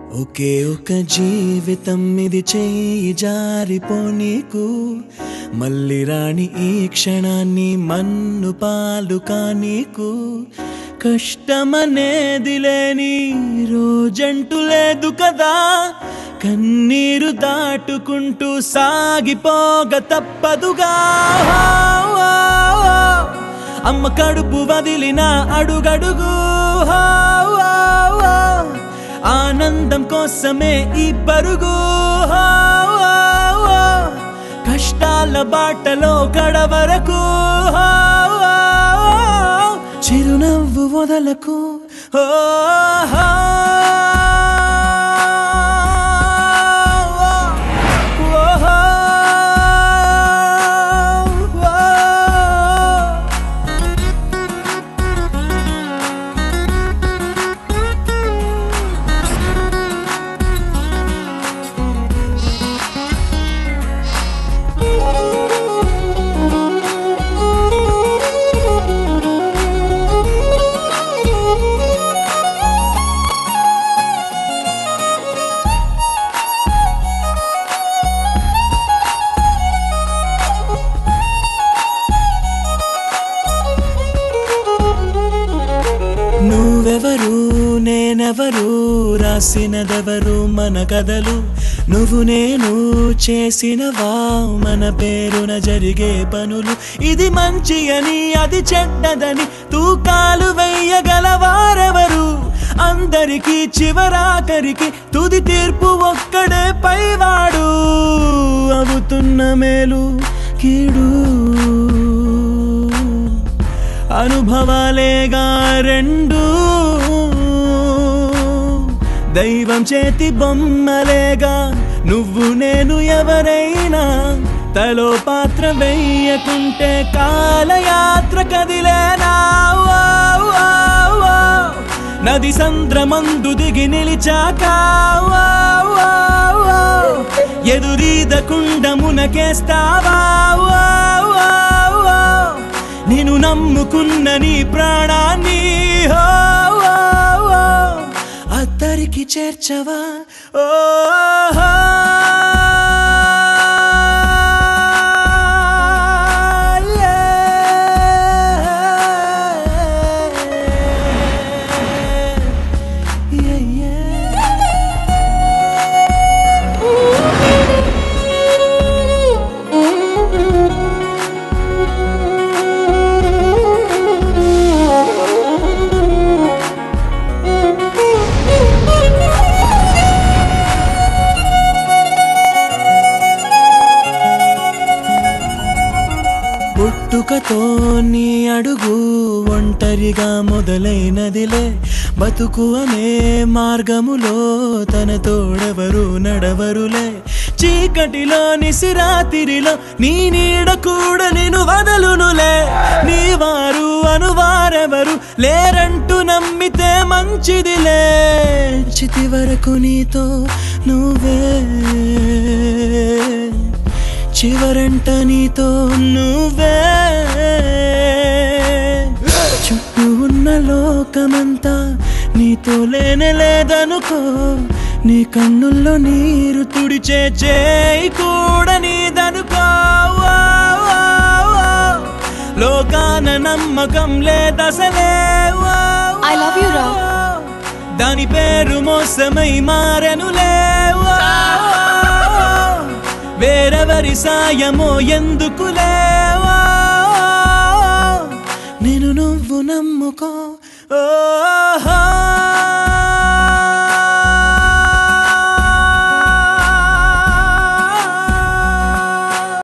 ఒకే ఒక జీవితం ఇది చేయి జారిపోనీకు మళ్ళీ రాణి ఈ క్షణాన్ని మన్ను పాలు కానీకు కష్టమనేది లేని రోజంటూ లేదు కదా కన్నీరు దాటుకుంటూ సాగిపోగ తప్పదుగా అమ్మ కడుపు వదిలిన అడుగడుగు ఆనందం కోసమే ఈ పరుగు కష్టాల బాటలో కడవరకు చిరునవ్వు వదలకు ఓ నువ్వెవరు నేనెవరు రాసినదెవరు మన కథలు నువ్వు నేను చేసినవా మన పేరున జరిగే పనులు ఇది మంచి అని అది చెడ్డదని తూకాలు వెయ్యగలవారెవరు అందరికీ చివరాఖరికి తుది తీర్పు ఒక్కడే పైవాడు అవుతున్న మేలు కీడు అనుభవాలేగా రెండు దైవం చేతి బొమ్మలేగా నువ్వు నేను ఎవరైనా తలో పాత్ర వెయ్యకుంటే కాలయాత్ర కదిలేనా ఓ, ఓ, ఓ. నది సంద్రమందు దిగి నిలిచాక ఓ, ఓ, ఓ. ఎదురీదకుండ మునకేస్తావా ఓ, ఓ, ఓ. నేను నమ్ముకున్న నీ ప్రాణాన్ని హో, ఓ, ఓ, అద్దరికి చేర్చవా ఓ హో. Yeah, yeah. పుట్టుకతో నీ అడుగు ఒంటరిగా మొదలైనదిలే బతుకు అనే మార్గములో తన తోడెవరు నడవరులే చీకటిలో నిసిరాతిరిలో నీ నీడ కూడా నేను వదలునులే నీ వారు అనువారెవరు లేరంటూ నమ్మితే మంచిదిలే చితి వరకు నీతో నువ్వే చివరంట నీతో నువ్వే చుట్టూ ఉన్న లోకమంతా నీతో లేనే లేదనుకో నీ కన్నుల్లో నీరు తుడిచే చేయి కూడా నీదనుకో ఓ, ఓ, ఓ. లోకాన నమ్మకం లేదసలే ఓ, I love you, Ra. దాని పేరు మోసమై మారెనులే ఓ, వేరెవరి సాయమో ఎందుకులే ఓ, నేను నువ్వు నమ్ముకో ఓ